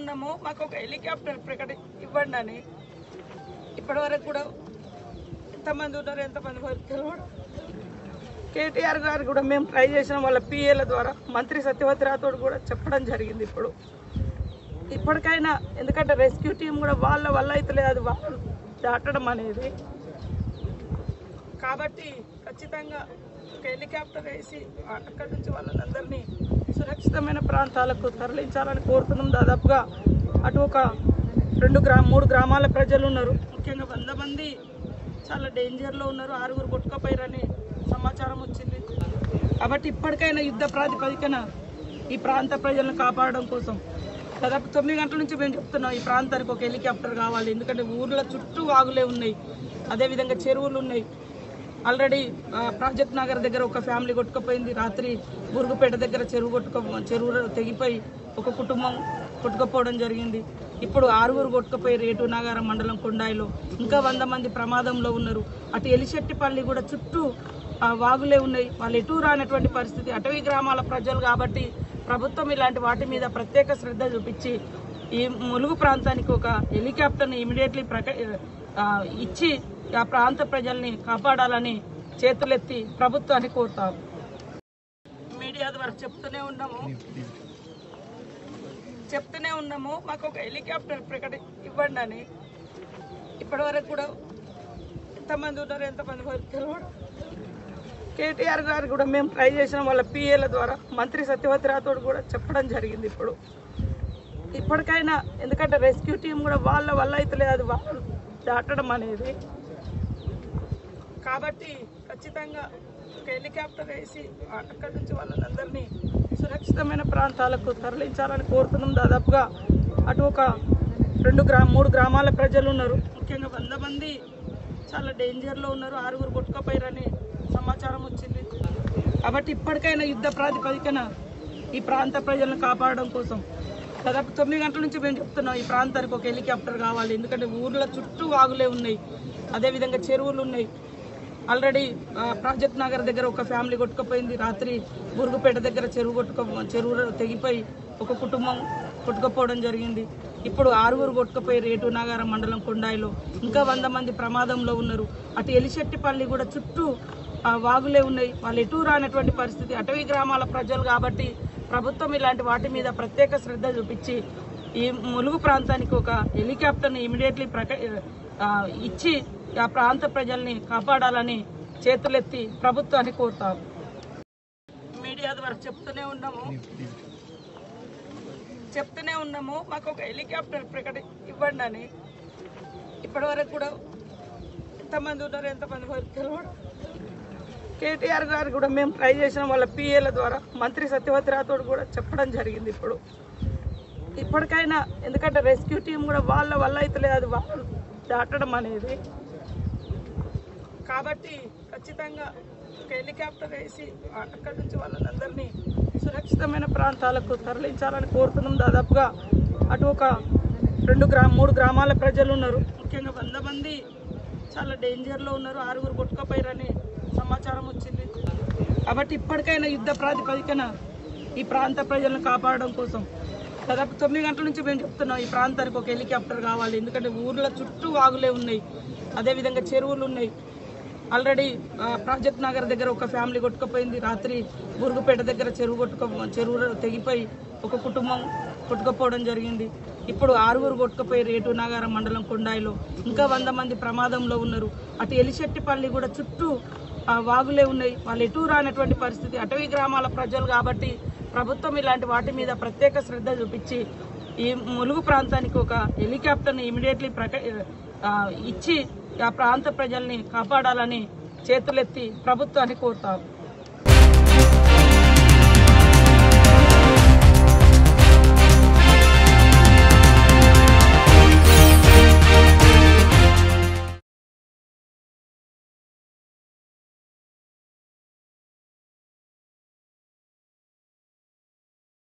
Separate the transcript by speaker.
Speaker 1: ఉన్నాము మాకు ఒక హెలికాప్టర్ ప్రకటి ఇవ్వండి అని ఇప్పటి వరకు కూడా ఎంతమంది ఉన్నారు ఎంతమంది వరకు తెలియదు కేటీఆర్ గారు కూడా మేము ట్రై చేసిన వాళ్ళ పిఏల ద్వారా మంత్రి సత్యవతి రాథోడ్ కూడా చెప్పడం జరిగింది ఇప్పుడు ఇప్పటికైనా ఎందుకంటే రెస్క్యూ టీం కూడా వాళ్ళ వల్ల అయితే లేదు అది వాళ్ళు దాటడం అనేది కాబట్టి ఖచ్చితంగా ఒక హెలికాప్టర్ వేసి అక్కడి నుంచి వాళ్ళందరినీ సురక్షితమైన ప్రాంతాలకు తరలించాలని కోరుతున్నాం దాదాపుగా అటు ఒక రెండు గ్రా మూడు గ్రామాల ప్రజలు ఉన్నారు ముఖ్యంగా వంద మంది చాలా డేంజర్లో ఉన్నారు ఆరుగురు కొట్టుకపోయారని సమాచారం వచ్చింది కాబట్టి ఇప్పటికైనా యుద్ధ ప్రాతిపదికన ఈ ప్రాంత ప్రజలను కాపాడడం కోసం దాదాపు తొమ్మిది గంటల నుంచి మేము చెప్తున్నాం ఈ ప్రాంతానికి ఒక హెలికాప్టర్ కావాలి ఎందుకంటే ఊర్ల చుట్టూ వాగులే ఉన్నాయి అదేవిధంగా చెరువులు ఉన్నాయి ఆల్రెడీ ఆ, ప్రాజెక్ట్ నగర్ దగ్గర ఒక ఫ్యామిలీ కొట్టుకుపోయింది రాత్రి బురుగుపేట దగ్గర చెరువు కొట్టుక చెరువు తెగిపోయి ఒక కుటుంబం కొట్టుకుపోవడం జరిగింది ఇప్పుడు ఆరుగురు కొట్టుకుపోయి రేటు నాగారం మండలం కొండాయిలో ఇంకా వంద మంది ప్రమాదంలో ఉన్నారు అటు ఎలిశెట్టిపల్లి కూడా చుట్టూ ఆ, వాగులే ఉన్నాయి వాళ్ళు ఎటు రానటువంటి పరిస్థితి అటవీ గ్రామాల ప్రజలు కాబట్టి ప్రభుత్వం ఇలాంటి వాటి మీద ప్రత్యేక శ్రద్ధ చూపించి ఈ ములుగు ప్రాంతానికి ఒక హెలికాప్టర్ని ఇమీడియట్లీ ప్రక ఆ, ఇచ్చి ఆ ప్రాంత ప్రజల్ని కాపాడాలని చేతులెత్తి ప్రభుత్వాన్ని కోరుతాం మీడియా ద్వారా చెప్తూనే ఉన్నాము చెప్తూనే ఉన్నాము మాకు ఒక హెలికాప్టర్ ప్రకటి ఇవ్వండి అని ఇప్పటి వరకు కూడా ఎంతమంది ఉన్నారు ఎంతమంది వరకు తెలియదు కేటీఆర్ గారు కూడా మేము ట్రై చేసిన వాళ్ళ పిఏల ద్వారా మంత్రి సత్యవతి రాథోడ్ కూడా చెప్పడం జరిగింది ఇప్పుడు ఇప్పటికైనా ఎందుకంటే రెస్క్యూ టీం కూడా వాళ్ళ వల్ల అయితే లేదు అది వాళ్ళు దాటడం అనేది కాబట్టి ఖచ్చితంగా ఒక హెలికాప్టర్ వేసి అక్కడి నుంచి వాళ్ళందరినీ సురక్షితమైన ప్రాంతాలకు తరలించాలని కోరుతున్నాం దాదాపుగా అటు ఒక రెండు గ్రా మూడు గ్రామాల ప్రజలు ఉన్నారు ముఖ్యంగా వంద మంది చాలా డేంజర్లో ఉన్నారు ఆరుగురు కొట్టుకుపోయారని సమాచారం వచ్చింది కాబట్టి ఇప్పటికైనా యుద్ధ ప్రాతిపదికన ఈ ప్రాంత ప్రజలను కాపాడడం కోసం దాదాపు తొమ్మిది గంటల నుంచి మేము చెప్తున్నాం ఈ ప్రాంతానికి ఒక హెలికాప్టర్ కావాలి ఎందుకంటే ఊర్ల చుట్టూ వాగులే ఉన్నాయి అదేవిధంగా చెరువులు ఉన్నాయి ఆల్రెడీ ఆ, ప్రాజెక్ట్ నగర్ దగ్గర ఒక ఫ్యామిలీ కొట్టుకుపోయింది రాత్రి బురుగుపేట దగ్గర చెరువు కొట్టుక చెరువు తెగిపోయి ఒక కుటుంబం కొట్టుకుపోవడం జరిగింది ఇప్పుడు ఆరుగురు కొట్టుకుపోయి రేటు నాగారం మండలం కొండాయిలో ఇంకా వంద మంది ప్రమాదంలో ఉన్నారు అటు ఎలిశెట్టిపల్లి కూడా చుట్టూ ఆ, వాగులే ఉన్నాయి వాళ్ళు ఎటు రానటువంటి పరిస్థితి అటవీ గ్రామాల ప్రజలు కాబట్టి ప్రభుత్వం ఇలాంటి వాటి మీద ప్రత్యేక శ్రద్ధ చూపించి ఈ ములుగు ప్రాంతానికి ఒక హెలికాప్టర్ని ఇమీడియట్లీ ప్రక ఆ, ఇచ్చి ఆ ప్రాంత ప్రజల్ని కాపాడాలని చేతులెత్తి ప్రభుత్వాన్ని కోరుతాం మీడియా ద్వారా చెప్తూనే ఉన్నాము చెప్తూనే ఉన్నాము మాకు ఒక హెలికాప్టర్ ప్రకటి ఇవ్వండి అని ఇప్పటి వరకు కూడా ఎంతమంది ఉన్నారు ఎంతమంది వరకు తెలియదు కేటీఆర్ గారు కూడా మేము ట్రై చేసిన వాళ్ళ పిఏల ద్వారా మంత్రి సత్యవతి రాథోడ్ కూడా చెప్పడం జరిగింది ఇప్పుడు ఇప్పటికైనా ఎందుకంటే రెస్క్యూ టీం కూడా వాళ్ళ వల్ల అయితే లేదు అది వాళ్ళు దాటడం అనేది కాబట్టి ఖచ్చితంగా ఒక హెలికాప్టర్ వేసి అక్కడి నుంచి వాళ్ళందరినీ సురక్షితమైన ప్రాంతాలకు తరలించాలని కోరుతున్నాం దాదాపుగా అటు ఒక రెండు గ్రా మూడు గ్రామాల ప్రజలు ఉన్నారు ముఖ్యంగా వంద మంది చాలా డేంజర్లో ఉన్నారు ఆరుగురు కొట్టుకుపోయారని సమాచారం వచ్చింది కాబట్టి ఇప్పటికైనా యుద్ధ ప్రాతిపదికన ఈ ప్రాంత ప్రజలను కాపాడడం కోసం దాదాపు తొమ్మిది గంటల నుంచి మేము చెప్తున్నాం ఈ ప్రాంతానికి ఒక హెలికాప్టర్ కావాలి ఎందుకంటే ఊర్ల చుట్టూ వాగులే ఉన్నాయి అదేవిధంగా చెరువులు ఉన్నాయి ఆల్రెడీ ఆ, ప్రాజెక్ట్ నగర్ దగ్గర ఒక ఫ్యామిలీ కొట్టుకుపోయింది రాత్రి బురుగుపేట దగ్గర చెరువు కొట్టుక చెరువు తెగిపోయి ఒక కుటుంబం కొట్టుకుపోవడం జరిగింది ఇప్పుడు ఆరుగురు కొట్టుకుపోయి రేటు నాగారం మండలం కొండాయిలో ఇంకా వంద మంది ప్రమాదంలో ఉన్నారు అటు ఎలిశెట్టిపల్లి కూడా చుట్టూ ఆ, వాగులే ఉన్నాయి వాళ్ళు ఎటు రానటువంటి పరిస్థితి అటవీ గ్రామాల ప్రజలు కాబట్టి ప్రభుత్వం ఇలాంటి వాటి మీద ప్రత్యేక శ్రద్ధ చూపించి ఈ ములుగు ప్రాంతానికి ఒక హెలికాప్టర్ని ఇమీడియట్లీ ప్రక ఆ, ఇచ్చి ఆ ప్రాంత ప్రజల్ని కాపాడాలని చేతులెత్తి ప్రభుత్వాన్ని కోరుతాం